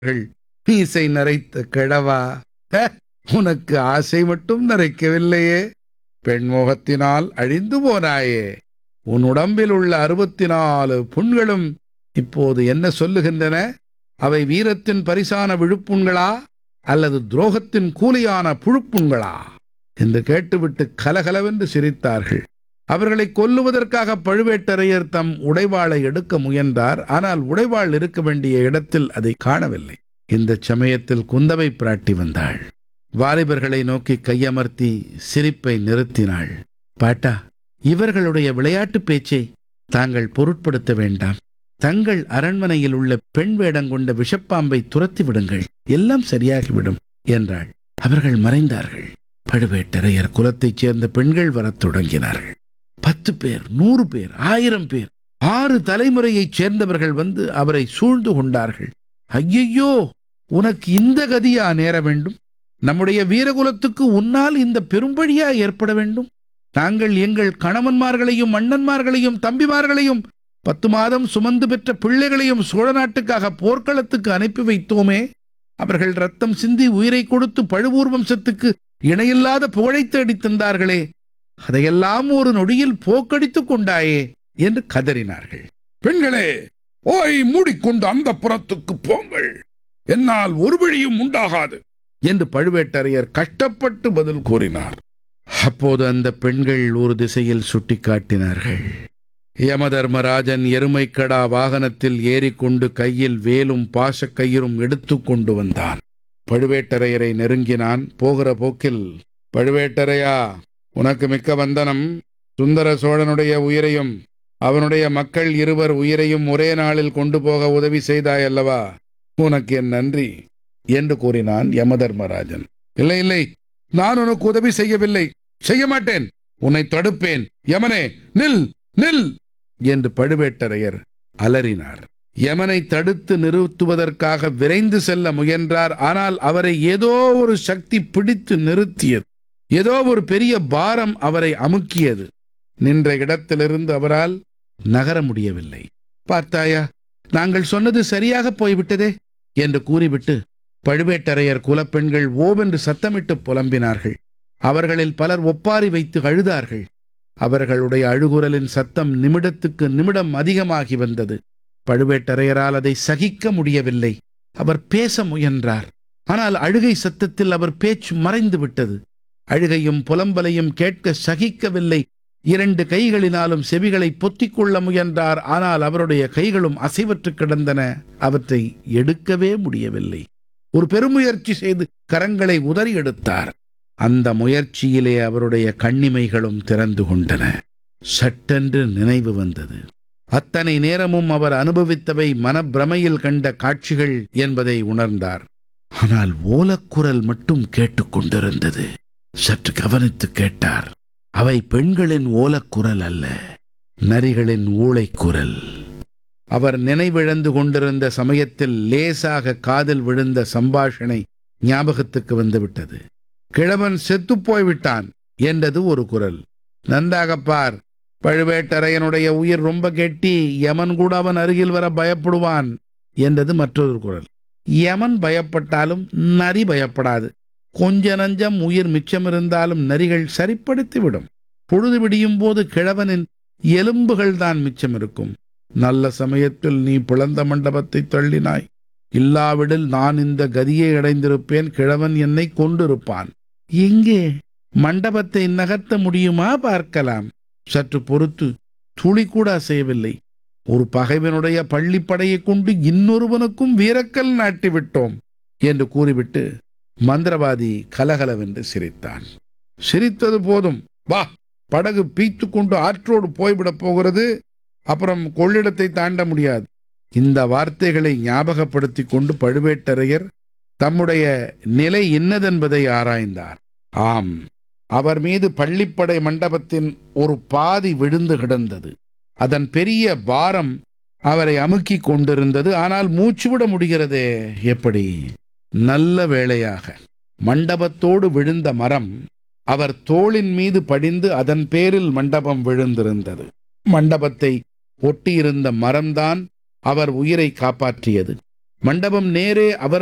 கள். மீசை நரைத்த கிழவா ஹே, உனக்கு ஆசை மட்டும் நரைக்கவில்லையே பெண் மோகத்தினால் அழிந்து போனாயே உன் உடம்பில் உள்ள அறுபத்தி நாலு புண்களும் இப்போது என்ன சொல்லுகின்றன அவை வீரத்தின் பரிசான விழுப்புண்களா அல்லது துரோகத்தின் கூலியான புழுப்புண்களா என்று கேட்டுவிட்டு கலகலவென்று சிரித்தார்கள் அவர்களை கொல்லுவதற்காக பழுவேட்டரையர் தம் உடைவாளை எடுக்க முயன்றார் ஆனால் உடைவாள் இருக்க வேண்டிய இடத்தில் அதை காணவில்லை இந்த சமயத்தில் குந்தவை பிராட்டி வந்தாள் வாலிபர்களை நோக்கி கையமர்த்தி சிரிப்பை நிறுத்தினாள் பாட்டா இவர்களுடைய விளையாட்டுப் பேச்சை தாங்கள் பொருட்படுத்த வேண்டாம் தங்கள் அரண்மனையில் உள்ள பெண் வேடங்கொண்ட விஷப்பாம்பை துரத்தி விடுங்கள் எல்லாம் சரியாகிவிடும் என்றாள் அவர்கள் மறைந்தார்கள் பழுவேட்டரையர் குலத்தைச் சேர்ந்த பெண்கள் வரத் தொடங்கினார்கள் பத்து பேர் நூறு பேர் ஆயிரம் பேர் ஆறு தலைமுறையைச் சேர்ந்தவர்கள் வந்து அவரை சூழ்ந்து கொண்டார்கள் ஐயையோ உனக்கு இந்த கதியா நேர வேண்டும் நம்முடைய வீரகுலத்துக்கு உன்னால் இந்த பெரும்பழியா ஏற்பட வேண்டும் நாங்கள் எங்கள் கணவன்மார்களையும் அண்ணன்மார்களையும் தம்பிமார்களையும் பத்து மாதம் சுமந்து பெற்ற பிள்ளைகளையும் சோழ நாட்டுக்காக போர்க்களத்துக்கு அனுப்பி வைத்தோமே அவர்கள் ரத்தம் சிந்தி உயிரை கொடுத்து பழுவூர் வம்சத்துக்கு இணையில்லாத புகழை தேடித் தந்தார்களே அதையெல்லாம் ஒரு நொடியில் போக்கடித்துக் கொண்டாயே என்று கதறினார்கள் பெண்களே ஓய் மூடிக்கொண்டு அந்த புறத்துக்கு போங்கள் என்னால் ஒரு வழியும் உண்டாகாது என்று பழுவேட்டரையர் கஷ்டப்பட்டு பதில் கூறினார் அப்போது அந்த பெண்கள் ஒரு திசையில் சுட்டிக்காட்டினார்கள் யமதர்மராஜன் எருமைக்கடா வாகனத்தில் ஏறிக்கொண்டு கையில் வேலும் பாசக்கயிறும் எடுத்துக் கொண்டு வந்தான் பழுவேட்டரையரை நெருங்கினான் போகிற போக்கில் பழுவேட்டரையா உனக்கு மிக்க வந்தனம் சுந்தர சோழனுடைய உயிரையும் அவனுடைய மக்கள் இருவர் உயிரையும் ஒரே நாளில் கொண்டு போக உதவி செய்தாய் அல்லவா உனக்கு என் நன்றி என்று கூறினான் யமதர்மராஜன் இல்லை இல்லை நான் உனக்கு உதவி செய்யவில்லை செய்ய மாட்டேன் உன்னை தடுப்பேன் யமனே நில் நில் என்று பழுவேட்டரையர் அலறினார் யமனை தடுத்து நிறுத்துவதற்காக விரைந்து செல்ல முயன்றார் ஆனால் அவரை ஏதோ ஒரு சக்தி பிடித்து நிறுத்தியது ஏதோ ஒரு பெரிய பாரம் அவரை அமுக்கியது நின்ற இடத்திலிருந்து அவரால் நகர முடியவில்லை பார்த்தாயா நாங்கள் சொன்னது சரியாக போய்விட்டதே என்று கூறிவிட்டு பழுவேட்டரையர் குலப்பெண்கள் ஓவென்று சத்தமிட்டு புலம்பினார்கள் அவர்களில் பலர் ஒப்பாரி வைத்து அழுதார்கள் அவர்களுடைய அழுகுரலின் சத்தம் நிமிடத்துக்கு நிமிடம் அதிகமாகி வந்தது பழுவேட்டரையரால் அதை சகிக்க முடியவில்லை அவர் பேச முயன்றார் ஆனால் அழுகை சத்தத்தில் அவர் பேச்சு மறைந்து விட்டது அழுகையும் புலம்பலையும் கேட்க சகிக்கவில்லை இரண்டு கைகளினாலும் செவிகளை பொத்திக் கொள்ள முயன்றார் ஆனால் அவருடைய கைகளும் அசைவற்று கிடந்தன அவற்றை எடுக்கவே முடியவில்லை ஒரு பெருமுயற்சி செய்து கரங்களை உதறி எடுத்தார் அந்த முயற்சியிலே அவருடைய கண்ணிமைகளும் திறந்து கொண்டன சட்டென்று நினைவு வந்தது அத்தனை நேரமும் அவர் அனுபவித்தவை மனப்பிரமையில் கண்ட காட்சிகள் என்பதை உணர்ந்தார் ஆனால் ஓலக்குரல் மட்டும் கேட்டுக்கொண்டிருந்தது சற்று கவனித்து கேட்டார் அவை பெண்களின் ஓலக்குரல் அல்ல நரிகளின் ஊளைக்குரல் அவர் நினைவிழந்து கொண்டிருந்த சமயத்தில் லேசாக காதில் விழுந்த சம்பாஷணை ஞாபகத்துக்கு வந்துவிட்டது கிழவன் செத்துப் போய்விட்டான் என்றது ஒரு குரல் நன்றாகப் பார் பழுவேட்டரையனுடைய உயிர் ரொம்ப கெட்டி யமன் கூட அவன் அருகில் வர பயப்படுவான் என்றது மற்றொரு குரல் யமன் பயப்பட்டாலும் நரி பயப்படாது கொஞ்ச நஞ்சம் உயிர் மிச்சம் இருந்தாலும் நரிகள் சரிப்படுத்திவிடும் பொழுது விடியும் போது கிழவனின் எலும்புகள் தான் மிச்சம் இருக்கும் நல்ல சமயத்தில் நீ பிளந்த மண்டபத்தை தள்ளினாய் இல்லாவிடில் நான் இந்த கதியை அடைந்திருப்பேன் கிழவன் என்னை கொண்டிருப்பான் எங்கே மண்டபத்தை நகர்த்த முடியுமா பார்க்கலாம் சற்று பொறுத்து துளி கூட அசையவில்லை ஒரு பகைவனுடைய பள்ளிப்படையைக் கொண்டு இன்னொருவனுக்கும் வீரக்கல் நாட்டிவிட்டோம் என்று கூறிவிட்டு மந்திரவாதி கலகலவென்று சிரித்தான் சிரித்தது போதும் வா படகு பீத்து கொண்டு ஆற்றோடு போய்விடப் போகிறது அப்புறம் கொள்ளிடத்தை தாண்ட முடியாது இந்த வார்த்தைகளை ஞாபகப்படுத்திக் கொண்டு பழுவேட்டரையர் தம்முடைய நிலை இன்னதென்பதை ஆராய்ந்தார் ஆம் அவர் மீது பள்ளிப்படை மண்டபத்தின் ஒரு பாதி விழுந்து கிடந்தது அதன் பெரிய பாரம் அவரை அமுக்கிக் கொண்டிருந்தது ஆனால் மூச்சுவிட முடிகிறதே எப்படி நல்ல வேளையாக மண்டபத்தோடு விழுந்த மரம் அவர் தோளின் மீது படிந்து அதன் பேரில் மண்டபம் விழுந்திருந்தது மண்டபத்தை ஒட்டியிருந்த மரம்தான் அவர் உயிரை காப்பாற்றியது மண்டபம் நேரே அவர்